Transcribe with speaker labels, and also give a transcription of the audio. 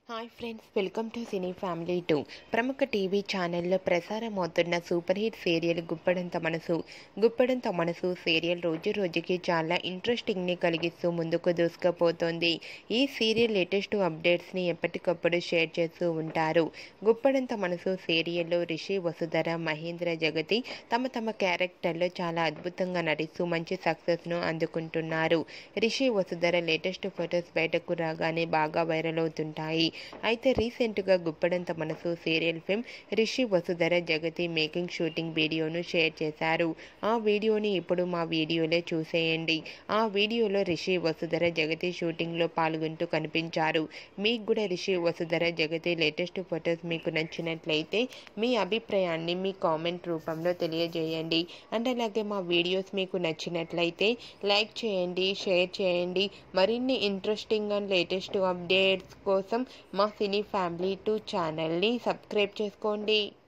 Speaker 1: hi friends welcome to cine family two ప్రముఖ TV ఛానల్లో ప్రసారం అవుతున్న సూపర్ హిట్ సీరియల్ గుప్పడంత మనసు గుప్పడంత మనసు సీరియల్ రోజు రోజుకి చాలా ఇంట్రెస్టింగ్ని కలిగిస్తూ ముందుకు దూసుకుపోతోంది ఈ సీరియల్ లేటెస్ట్ అప్డేట్స్ని ఎప్పటికప్పుడు షేర్ చేస్తూ ఉంటారు గుప్పడంత మనసు సీరియల్లో రిషి వసుధర మహేంద్ర జగతి తమ తమ క్యారెక్టర్లో చాలా అద్భుతంగా నటిస్తూ మంచి సక్సెస్ను అందుకుంటున్నారు రిషి వసుధర లేటెస్ట్ ఫొటోస్ బయటకు రాగానే బాగా వైరల్ అవుతుంటాయి అయితే రీసెంట్గా గుప్పడంత మనసు serial film Rishi Vasudhara Jagathi making shooting వీడియోను షేర్ చేశారు ఆ వీడియోని ఇప్పుడు మా వీడియోలో చూసేయండి ఆ వీడియోలో రిషి వసుధర జగతి షూటింగ్లో పాల్గొంటూ కనిపించారు మీకు కూడా రిషి వసుధర జగతి లేటెస్ట్ ఫొటోస్ మీకు నచ్చినట్లయితే మీ అభిప్రాయాన్ని మీ కామెంట్ రూపంలో తెలియజేయండి అండ్ అలాగే మా వీడియోస్ మీకు నచ్చినట్లయితే లైక్ చేయండి షేర్ చేయండి మరిన్ని ఇంట్రెస్టింగ్ అండ్ లేటెస్ట్ అప్డేట్స్ కోసం మా సినీ ఫ్యామిలీ టూ ఛానల్ని సబ్స్క్రైబ్ చేసుకోండి